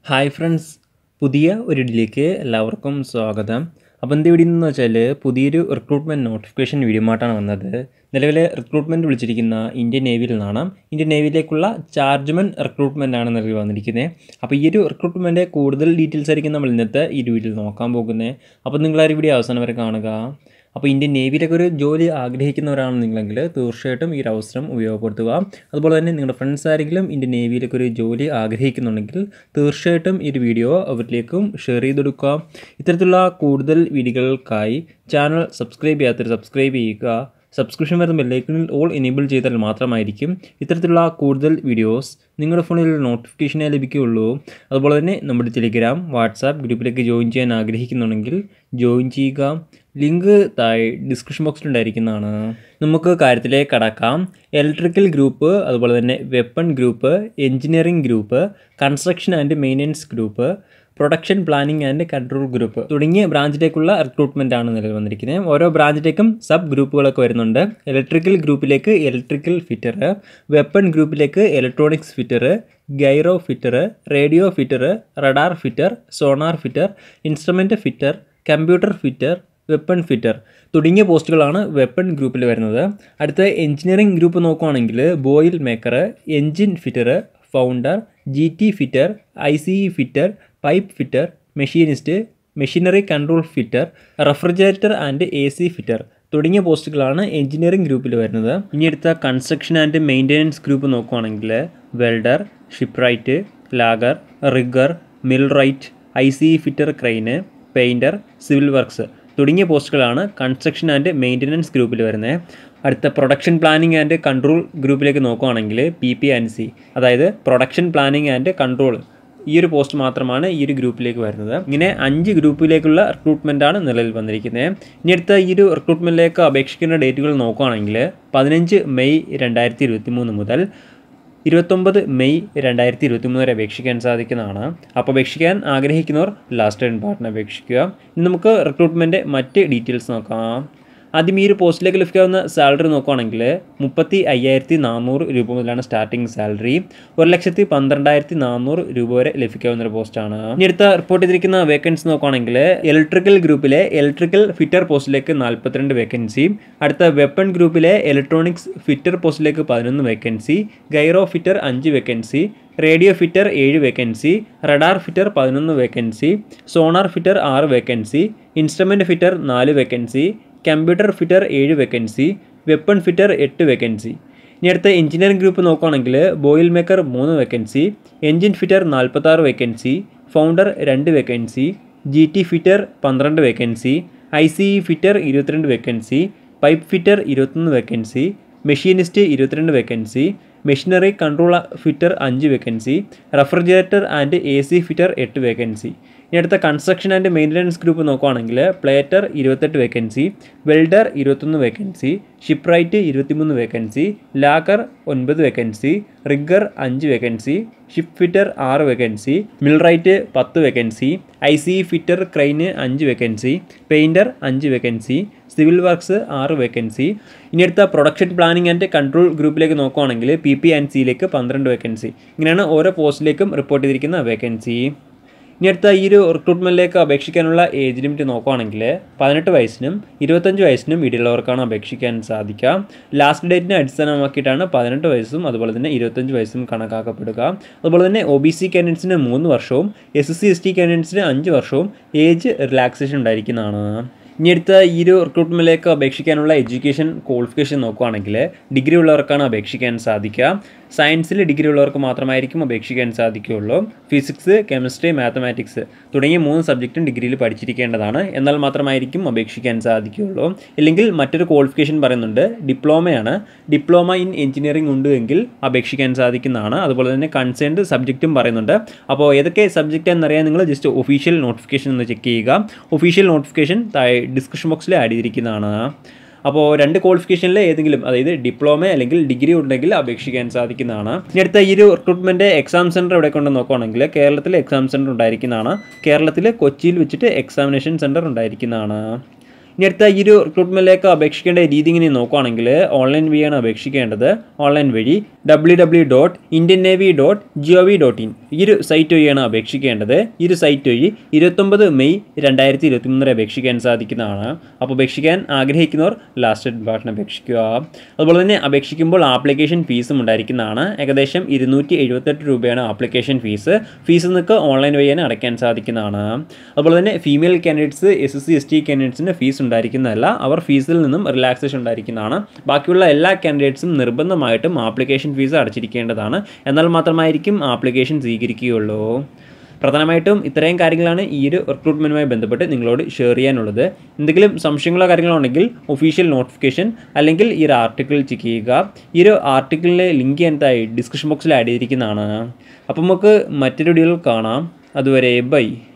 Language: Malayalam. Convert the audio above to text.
ഹായ് ഫ്രണ്ട്സ് പുതിയ ഒരു ഇതിലേക്ക് എല്ലാവർക്കും സ്വാഗതം അപ്പോൾ എന്ത് വീഡിയോ എന്ന് വെച്ചാൽ പുതിയൊരു റിക്രൂട്ട്മെൻറ്റ് നോട്ടിഫിക്കേഷൻ വീഡിയോമായിട്ടാണ് വന്നത് നിലവിലെ റിക്രൂട്ട്മെൻറ്റ് വിളിച്ചിരിക്കുന്ന ഇന്ത്യൻ നേവിയിൽ നിന്നാണ് ഇന്ത്യൻ നേവിയിലേക്കുള്ള ചാർജ്മെൻ റിക്രൂട്ട്മെൻ്റ് ആണ് നിലവിൽ വന്നിരിക്കുന്നത് അപ്പോൾ ഈ ഒരു റിക്രൂട്ട്മെൻറ്റ് കൂടുതൽ ഡീറ്റെയിൽസ് ആയിരിക്കും നമ്മൾ ഇന്നത്തെ ഈ ഒരു വീഡിയോയിൽ നോക്കാൻ പോകുന്നത് അപ്പോൾ നിങ്ങൾ ആ ഒരു വീഡിയോ അവസാനം വരെ കാണുക അപ്പോൾ ഇന്ത്യൻ നേവിയിലൊക്കെ ഒരു ജോലി ആഗ്രഹിക്കുന്നവരാണ് നിങ്ങളെങ്കിൽ തീർച്ചയായിട്ടും ഈ ഒരു അവസരം ഉപയോഗപ്പെടുത്തുക അതുപോലെ തന്നെ നിങ്ങളുടെ ഫ്രണ്ട്സ് ആരെങ്കിലും ഇന്ത്യൻ നേവിയിലൊക്കെ ഒരു ജോലി ആഗ്രഹിക്കുന്നുണ്ടെങ്കിൽ തീർച്ചയായിട്ടും ഈ ഒരു വീഡിയോ അവരിലേക്കും ഷെയർ ചെയ്ത് കൊടുക്കുക ഇത്തരത്തിലുള്ള കൂടുതൽ വീഡിയോകൾക്കായി ചാനൽ സബ്സ്ക്രൈബ് ചെയ്യാത്തവർ സബ്സ്ക്രൈബ് ചെയ്യുക സബ്സ്ക്രിപ്ഷൻ വരുന്ന ബെല്ലൈക്കണിൽ ഓൾ എനേബിൾ ചെയ്താൽ മാത്രമായിരിക്കും ഇത്തരത്തിലുള്ള കൂടുതൽ വീഡിയോസ് നിങ്ങളുടെ ഫോണിൽ നോട്ടിഫിക്കേഷനെ ലഭിക്കുകയുള്ളൂ അതുപോലെ തന്നെ നമ്മുടെ ടെലിഗ്രാം വാട്സാപ്പ് ഗ്രൂപ്പിലേക്ക് ജോയിൻ ചെയ്യാൻ ആഗ്രഹിക്കുന്നുണ്ടെങ്കിൽ ജോയിൻ ചെയ്യുക ലിങ്ക് താഴെ ഡിസ്ക്രിപ്ഷൻ ബോക്സിൽ ഉണ്ടായിരിക്കുന്നതാണ് നമുക്ക് കാര്യത്തിലേക്ക് കടക്കാം ഇലക്ട്രിക്കൽ ഗ്രൂപ്പ് അതുപോലെ തന്നെ weapon group engineering group construction and maintenance group production planning and control group തുടങ്ങിയ ബ്രാഞ്ചിലേക്കുള്ള റിക്രൂട്ട്മെൻ്റ് ആണ് നിലവിൽ വന്നിരിക്കുന്നത് ഓരോ ബ്രാഞ്ചിലേക്കും സബ് ഗ്രൂപ്പുകളൊക്കെ വരുന്നുണ്ട് ഇലക്ട്രിക്കൽ ഗ്രൂപ്പിലേക്ക് ഇലക്ട്രിക്കൽ ഫിറ്റർ വെപ്പൺ ഗ്രൂപ്പിലേക്ക് electronics fitter gyro fitter radio fitter radar fitter sonar fitter instrument fitter computer fitter weapon fitter തുടങ്ങിയ പോസ്റ്റുകളാണ് വെപ്പൺ ഗ്രൂപ്പിൽ വരുന്നത് അടുത്ത എഞ്ചിനീയറിംഗ് ഗ്രൂപ്പ് നോക്കുവാണെങ്കിൽ boiler maker engine fitter founder G T fitter I C E fitter pipe fitter machinist machinery control fitter refrigerator and A C fitter തുടങ്ങിയ പോസ്റ്റുകളാണ് എഞ്ചിനീയറിംഗ് ഗ്രൂപ്പിൽ വരുന്നത് ഇനി അടുത്ത കൺസ്ട്രക്ഷൻ ആൻഡ് മെയിൻ്റനൻസ് ഗ്രൂപ്പ് നോക്കുവാണെങ്കിൽ welder ഷിപ്രൈറ്റ് lager rigger millwright I C fitter crane painter civil works തുടങ്ങിയ പോസ്റ്റുകളാണ് കൺസ്ട്രക്ഷൻ ആൻഡ് മെയിൻ്റനൻസ് ഗ്രൂപ്പിൽ വരുന്നത് അടുത്ത പ്രൊഡക്ഷൻ പ്ലാനിംഗ് ആൻഡ് കൺട്രോൾ ഗ്രൂപ്പിലേക്ക് നോക്കുകയാണെങ്കിൽ പി പി ആൻഡ് സി അതായത് പ്രൊഡക്ഷൻ പ്ലാനിംഗ് ആൻഡ് കൺട്രോൾ ഈ ഒരു പോസ്റ്റ് മാത്രമാണ് ഈ ഒരു ഗ്രൂപ്പിലേക്ക് വരുന്നത് ഇങ്ങനെ അഞ്ച് ഗ്രൂപ്പിലേക്കുള്ള റിക്രൂട്ട്മെൻ്റ് ആണ് നിലവിൽ വന്നിരിക്കുന്നത് ഇനി അടുത്ത ഈ ഒരു റിക്രൂട്ട്മെൻറ്റിലേക്ക് അപേക്ഷിക്കുന്ന ഡേറ്റുകൾ നോക്കുകയാണെങ്കിൽ പതിനഞ്ച് മെയ് രണ്ടായിരത്തി ഇരുപത്തി മൂന്ന് മുതൽ ഇരുപത്തൊമ്പത് മെയ് രണ്ടായിരത്തി ഇരുപത്തി മൂന്ന് വരെ അപേക്ഷിക്കാൻ സാധിക്കുന്നതാണ് അപ്പോൾ അപേക്ഷിക്കാൻ ആഗ്രഹിക്കുന്നവർ ലാസ്റ്റ് ആൻഡ് പാർട്ടിന് അപേക്ഷിക്കുക ഇനി നമുക്ക് റിക്രൂട്ട്മെൻറ്റ് മറ്റ് ഡീറ്റെയിൽസ് നോക്കാം ആദ്യം ഈ ഒരു പോസ്റ്റിലേക്ക് ലഭിക്കാവുന്ന സാലറി നോക്കുകയാണെങ്കിൽ മുപ്പത്തി അയ്യായിരത്തി നാനൂറ് രൂപ മുതലാണ് സ്റ്റാർട്ടിംഗ് സാലറി ഒരു ലക്ഷത്തി പന്ത്രണ്ടായിരത്തി നാനൂറ് രൂപ വരെ ലഭിക്കാവുന്ന ഒരു പോസ്റ്റാണ് ഇനി അടുത്ത റിപ്പോർട്ട് ചെയ്തിരിക്കുന്ന വേക്കൻസി നോക്കുകയാണെങ്കിൽ ഇലക്ട്രിക്കൽ ഗ്രൂപ്പിലെ ഇലക്ട്രിക്കൽ ഫിറ്റർ പോസ്റ്റിലേക്ക് നാൽപ്പത്തിരണ്ട് വേക്കൻസി അടുത്ത വെപ്പൺ ഗ്രൂപ്പിലെ ഇലക്ട്രോണിക്സ് ഫിറ്റർ പോസ്റ്റിലേക്ക് പതിനൊന്ന് വേക്കൻസി ഗൈറോ ഫിറ്റർ അഞ്ച് വേക്കൻസി റേഡിയോ ഫിറ്റർ ഏഴ് വേക്കൻസി റഡാർ ഫിറ്റർ പതിനൊന്ന് വേക്കൻസി സോണാർ ഫിറ്റർ ആറ് വേക്കൻസി ഇൻസ്ട്രുമെൻറ്റ് ഫിറ്റർ നാല് വേക്കൻസി കമ്പ്യൂട്ടർ ഫിറ്റർ ഏഴ് വേക്കൻസി വെപ്പൺ ഫിറ്റർ എട്ട് വേക്കൻസി ഇനി അടുത്ത എഞ്ചിനീയറിംഗ് ഗ്രൂപ്പ് നോക്കുകയാണെങ്കിൽ ബോയിൽ മേക്കർ മൂന്ന് വേക്കൻസി എഞ്ചിൻ ഫിറ്റർ നാൽപ്പത്താറ് വേക്കൻസി ഫൗണ്ടർ രണ്ട് വേക്കൻസി ജി ടി ഫിറ്റർ പന്ത്രണ്ട് vacancy I C E fitter ഇരുപത്തിരണ്ട് വേക്കൻസി പൈപ്പ് ഫിറ്റർ ഇരുപത്തൊന്ന് വേക്കൻസി മെഷീനിസ്റ്റ് ഇരുപത്തിരണ്ട് വേക്കൻസി മെഷീനറി കൺട്രോൾ ഫിറ്റർ അഞ്ച് vacancy refrigerator and A C fitter എട്ട് വേക്കൻസി ഇനി അടുത്ത കൺസ്ട്രക്ഷൻ ആൻഡ് മെയിൻ്റനൻസ് ഗ്രൂപ്പ് നോക്കുകയാണെങ്കിൽ പ്ലേറ്റർ ഇരുപത്തെട്ട് വേക്കൻസി വെൽഡർ ഇരുപത്തൊന്ന് വേക്കൻസി ഷിപ്രൈറ്റ് ഇരുപത്തിമൂന്ന് വേക്കൻസി ലാക്കർ ഒൻപത് വേക്കൻസി റിഗർ അഞ്ച് വേക്കൻസി ഷിപ്പ് ഫിറ്റർ ആറ് വേക്കൻസി മിൽറൈറ്റ് പത്ത് vacancy I C fitter crane അഞ്ച് വേക്കൻസി പെയിൻറ്റർ അഞ്ച് വേക്കൻസി സിവിൽ വർക്ക്സ് ആറ് വേക്കൻസി ഇനി അടുത്ത പ്രൊഡക്ഷൻ പ്ലാനിംഗ് ആൻഡ് കൺട്രോൾ ഗ്രൂപ്പിലേക്ക് നോക്കുകയാണെങ്കിൽ പി പി ആൻഡ് സിയിലേക്ക് പന്ത്രണ്ട് വേക്കൻസി ഇങ്ങനെയാണ് ഓരോ പോസ്റ്റിലേക്കും റിപ്പോർട്ട് ചെയ്തിരിക്കുന്ന വേക്കൻസി ഇനി അടുത്ത ഈ ഒരു റിക്രൂട്ട്മെൻറ്റിലേക്ക് അപേക്ഷിക്കാനുള്ള ഏജ് ലിമിറ്റ് നോക്കുകയാണെങ്കിൽ പതിനെട്ട് വയസ്സിനും ഇരുപത്തഞ്ച് വയസ്സിനും ഇടയിലുള്ളവർക്കാണ് അപേക്ഷിക്കാൻ സാധിക്കുക ലാസ്റ്റ് ഡേറ്റിനെ അടിസ്ഥാനമാക്കിയിട്ടാണ് പതിനെട്ട് വയസ്സും അതുപോലെ തന്നെ ഇരുപത്തഞ്ച് വയസ്സും കണക്കാക്കപ്പെടുക അതുപോലെ തന്നെ ഒ ബി സി കാൻഡിഡേറ്റ്സിന് മൂന്ന് വർഷവും S S C S T കാൻഡിഡേറ്റ്സിന് അഞ്ച് വർഷവും ഏജ് റിലാക്സേഷൻ ഉണ്ടായിരിക്കുന്നതാണ് ഇനി അടുത്ത ഈ ഒരു റിക്രൂട്ട്മെൻറ്റിലേക്ക് അപേക്ഷിക്കാനുള്ള എഡ്യൂക്കേഷൻ ക്വാളിഫിക്കേഷൻ നോക്കുകയാണെങ്കിൽ ഡിഗ്രി ഉള്ളവർക്കാണ് അപേക്ഷിക്കാൻ സാധിക്കുക സയൻസിൽ ഡിഗ്രി ഉള്ളവർക്ക് മാത്രമായിരിക്കും അപേക്ഷിക്കാൻ സാധിക്കുകയുള്ളൂ ഫിസിക്സ് കെമിസ്ട്രി മാത്തമാറ്റിക്സ് തുടങ്ങിയ മൂന്ന് സബ്ജക്റ്റും ഡിഗ്രിയിൽ പഠിച്ചിരിക്കേണ്ടതാണ് എന്നാൽ മാത്രമായിരിക്കും അപേക്ഷിക്കാൻ സാധിക്കുകയുള്ളൂ ഇല്ലെങ്കിൽ മറ്റൊരു ക്വാളിഫിക്കേഷൻ പറയുന്നുണ്ട് ഡിപ്ലോമയാണ് ഡിപ്ലോമ ഇൻ എഞ്ചിനീയറിംഗ് ഉണ്ട് എങ്കിൽ അപേക്ഷിക്കാൻ സാധിക്കുന്നതാണ് അതുപോലെ തന്നെ കൺസേൺഡ് സബ്ജക്റ്റും പറയുന്നുണ്ട് അപ്പോൾ ഏതൊക്കെ സബ്ജക്റ്റ് എന്നറിയാൻ നിങ്ങൾ ജസ്റ്റ് ഒഫീഷ്യൽ നോട്ടിഫിക്കേഷൻ ഒന്ന് ചെക്ക് ചെയ്യുക ഒഫീഷ്യൽ നോട്ടിഫിക്കേഷൻ താഴെ ഡിസ്ക്രിപ്ഷൻ ബോക്സിൽ ആഡ് ചെയ്തിരിക്കുന്നതാണ് അപ്പോൾ രണ്ട് ക്വാളിഫിക്കേഷനിൽ ഏതെങ്കിലും അതായത് ഡിപ്ലോമ അല്ലെങ്കിൽ ഡിഗ്രി ഉണ്ടെങ്കിൽ അപേക്ഷിക്കാൻ സാധിക്കുന്നതാണ് ഇനി അടുത്ത ഈ ഒരു റിക്രൂട്ട്മെൻറ്റ് എക്സാം സെൻറ്റർ എവിടെ കൊണ്ട് നോക്കുകയാണെങ്കിൽ കേരളത്തിൽ എക്സാം സെൻറ്റർ ഉണ്ടായിരിക്കുന്നതാണ് കേരളത്തിൽ കൊച്ചിയിൽ വെച്ചിട്ട് എക്സാമിനേഷൻ സെൻറ്റർ ഉണ്ടായിരിക്കുന്നതാണ് ഇനി അടുത്ത ഈ ഒരു റിക്രൂട്ട്മെൻറ്റിലേക്ക് അപേക്ഷിക്കേണ്ട രീതി ഇങ്ങനെ നോക്കുകയാണെങ്കിൽ ഓൺലൈൻ വഴിയാണ് അപേക്ഷിക്കേണ്ടത് ഓൺലൈൻ വഴി W W dot Indian navy dot G O V dot in ഈ ഒരു സൈറ്റ് വഴിയാണ് അപേക്ഷിക്കേണ്ടത് ഈ ഒരു സൈറ്റ് വഴി ഇരുപത്തൊമ്പത് മെയ് രണ്ടായിരത്തി ഇരുപത്തി മൂന്നിന് അപേക്ഷിക്കാൻ സാധിക്കുന്നതാണ് അപ്പോൾ അപേക്ഷിക്കാൻ ആഗ്രഹിക്കുന്നവർ ലാസ്റ്റ് ബട്ടൺ അപേക്ഷിക്കുക അതുപോലെ തന്നെ അപേക്ഷിക്കുമ്പോൾ ആപ്ലിക്കേഷൻ ഫീസും ഉണ്ടായിരിക്കുന്നതാണ് ഏകദേശം ഇരുന്നൂറ്റി എഴുപത്തെട്ട് രൂപയാണ് ആപ്ലിക്കേഷൻ ഫീസ് ഫീസ് നിങ്ങൾക്ക് ഓൺലൈൻ വഴിയാണ് അടയ്ക്കാൻ സാധിക്കുന്നതാണ് അതുപോലെ തന്നെ female candidates S S C S T കാൻഡിഡേറ്റ്സിന് ഫീസ് ഉണ്ടായിരിക്കുന്നതല്ല അവർ ഫീസിൽ നിന്നും റിലാക്സേഷൻ ഉണ്ടായിരിക്കുന്നതാണ് ബാക്കിയുള്ള എല്ലാ കാൻഡിഡേറ്റ്സും നിർബന്ധമായിട്ടും ആപ്ലിക്കേഷൻ ഫീസ് അടച്ചിരിക്കേണ്ടതാണ് എന്നാൽ മാത്രമായിരിക്കും ആപ്ലിക്കേഷൻ സ്വീകരിക്കുകയുള്ളൂ പ്രധാനമായിട്ടും ഇത്രയും കാര്യങ്ങളാണ് ഈ ഒരു റിക്രൂട്ട്മെൻറ്റുമായി ബന്ധപ്പെട്ട് നിങ്ങളോട് ഷെയർ ചെയ്യാനുള്ളത് എന്തെങ്കിലും സംശയങ്ങളോ കാര്യങ്ങളോ ഉണ്ടെങ്കിൽ ഒഫീഷ്യൽ നോട്ടിഫിക്കേഷൻ അല്ലെങ്കിൽ ഈ ഒരു ആർട്ടിക്കിൾ ചെക്ക് ചെയ്യുക ഈ ഒരു ആർട്ടിക്കിളിലെ ലിങ്ക് എന്തായി ഡിസ്ക്രിപ്ഷൻ ബോക്സിൽ ആഡ് ചെയ്തിരിക്കുന്നതാണ് അപ്പം നമുക്ക് മറ്റൊരു വീഡിയോയിൽ കാണാം അതുവരെ ബൈ